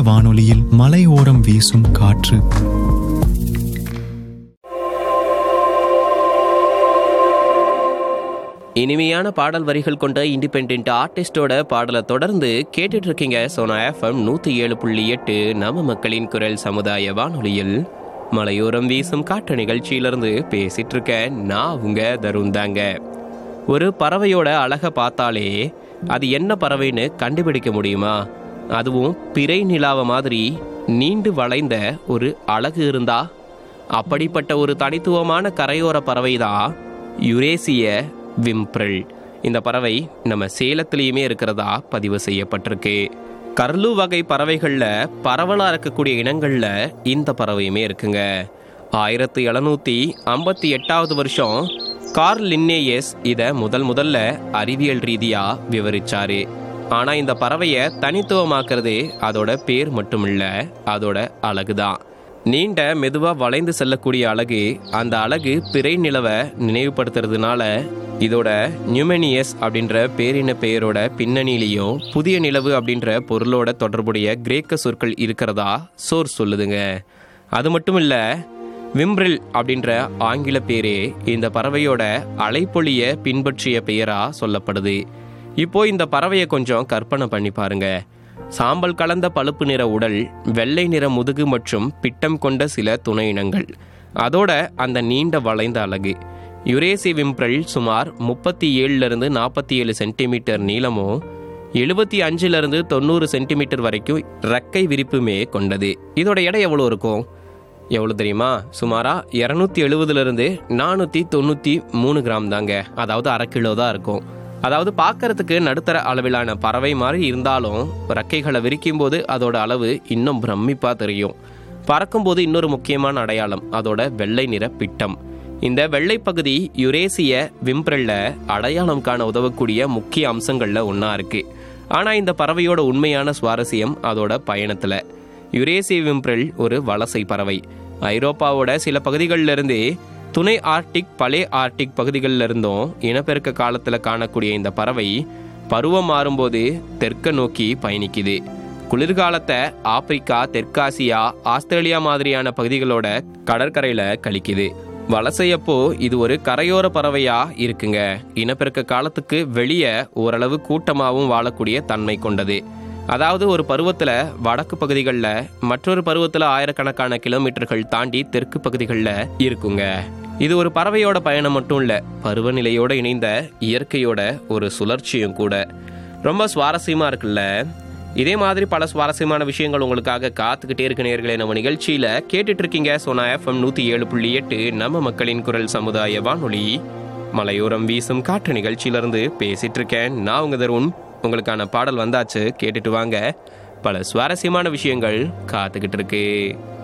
வானொலியில் மலையோரம் வீசும் காற்று இனிமையான பாடல் வரிகள் கொண்ட இண்டிபெண்ட் ஆர்டிஸ்டோட பாடலை தொடர்ந்து கேட்டுட்டு இருக்கீங்க சோனா எஃப்எம் நூற்றி ஏழு புள்ளி எட்டு நம்ம மக்களின் குரல் சமுதாய வானொலியில் மலையோரம் வீசும் காற்று நிகழ்ச்சியிலிருந்து பேசிட்டு இருக்கேன் நான் உங்க தருண் தாங்க ஒரு பறவையோட அழகை பார்த்தாலே அது என்ன பறவைன்னு கண்டுபிடிக்க முடியுமா அதுவும் பிறை நிலாவ மாதிரி நீண்டு வளைந்த ஒரு அழகு இருந்தா அப்படிப்பட்ட ஒரு தனித்துவமான கரையோர பறவை தான் யுரேசிய விம்ப்ரல் இந்த பறவை நம்ம சேலத்திலையுமே இருக்கிறதா பதிவு செய்யப்பட்டிருக்கு கர்லு வகை பறவைகளில் பரவலாக இருக்கக்கூடிய இனங்களில் இந்த பறவையுமே இருக்குங்க ஆயிரத்தி எழுநூற்றி ஐம்பத்தி எட்டாவது வருஷம் கார்ல் லின்னேயஸ் இதை முதல் முதல்ல அறிவியல் ரீதியாக விவரிச்சாரு ஆனால் இந்த பறவையை தனித்துவமாக்குறது அதோட பேர் மட்டும் இல்லை அதோட அழகு தான் நீண்ட மெதுவாக வளைந்து செல்லக்கூடிய அழகு அந்த அழகு பிறை நிலவை நினைவுபடுத்துறதுனால இதோட நியூமெனியஸ் அப்படின்ற பேரின பெயரோட பின்னணியிலையும் புதிய நிலவு அப்படின்ற பொருளோட தொடர்புடைய கிரேக்க சொற்கள் இருக்கிறதா சோர் சொல்லுதுங்க அது மட்டும் இல்லை விம்ரில் அப்படின்ற ஆங்கில பேரே இந்த பறவையோட அலைப்பொழிய பின்பற்றிய பெயரா சொல்லப்படுது இப்போ இந்த பறவையை கொஞ்சம் கற்பனை பண்ணி பாருங்க சாம்பல் கலந்த பழுப்பு நிற உடல் வெள்ளை நிற முதுகு மற்றும் பிட்டம் கொண்ட சில துணை இனங்கள் அதோட அந்த நீண்ட வளைந்த அழகு யுரேசி விம்ப்ரல் சுமார் முப்பத்தி ஏழுலேருந்து நாற்பத்தி ஏழு சென்டிமீட்டர் நீளமும் எழுபத்தி அஞ்சுலேருந்து தொண்ணூறு சென்டிமீட்டர் வரைக்கும் ரெக்கை விரிப்புமே கொண்டது இதோட எடை எவ்வளோ இருக்கும் எவ்வளோ தெரியுமா சுமாரா இரநூத்தி எழுபதுலேருந்து நானூற்றி தொண்ணூற்றி மூணு கிராம் தாங்க அதாவது அரை கிலோ தான் இருக்கும் அதாவது பார்க்கறதுக்கு நடுத்தர அளவிலான பறவை மாதிரி இருந்தாலும் ரெக்கைகளை விரிக்கும் போது அதோட அளவு இன்னும் பிரமிப்பாக தெரியும் பறக்கும்போது இன்னொரு முக்கியமான அடையாளம் அதோட வெள்ளை நிற பிட்டம் இந்த வெள்ளை பகுதி யுரேசிய விம்ப்ரல்ல அடையாளம் காண உதவக்கூடிய முக்கிய அம்சங்கள்ல ஒன்றா இருக்கு ஆனால் இந்த பறவையோட உண்மையான சுவாரஸ்யம் அதோட பயணத்தில் யுரேசிய விம்ப்ரல் ஒரு வலசை பறவை ஐரோப்பாவோட சில பகுதிகளில் இருந்து துணை ஆர்டிக் பலே ஆர்டிக் பகுதிகளில் இருந்தும் இனப்பெருக்க காலத்தில் காணக்கூடிய இந்த பறவை பருவம் மாறும்போது தெற்க நோக்கி பயணிக்குது குளிர்காலத்தை ஆப்பிரிக்கா தெற்காசியா ஆஸ்திரேலியா மாதிரியான பகுதிகளோட கடற்கரையில் கழிக்குது வலசையப்போ இது ஒரு கரையோர பறவையா இருக்குங்க இனப்பெருக்க காலத்துக்கு வெளியே ஓரளவு கூட்டமாகவும் வாழக்கூடிய தன்மை கொண்டது அதாவது ஒரு பருவத்தில் வடக்கு பகுதிகளில் மற்றொரு பருவத்தில் ஆயிரக்கணக்கான கிலோமீட்டர்கள் தாண்டி தெற்கு பகுதிகளில் இருக்குங்க இது ஒரு பறவையோட பயணம் மட்டும் இல்லை பருவநிலையோட இணைந்த இயற்கையோட ஒரு சுழற்சியும் கூட ரொம்ப சுவாரஸ்யமாக இருக்குல்ல இதே மாதிரி பல சுவாரஸ்யமான விஷயங்கள் உங்களுக்காக காத்துக்கிட்டே இருக்க நேர்களே நம்ம நிகழ்ச்சியில் கேட்டுட்டு இருக்கீங்க சோனா எஃப்எம் நூற்றி ஏழு புள்ளி எட்டு நம்ம மக்களின் குரல் சமுதாய வானொலி மலையோரம் வீசும் காற்று நிகழ்ச்சியிலிருந்து பேசிட்டு இருக்கேன் நான் உங்க தருண் உங்களுக்கான பாடல் வந்தாச்சு கேட்டுட்டு வாங்க பல சுவாரஸ்யமான விஷயங்கள் காத்துக்கிட்டு இருக்கு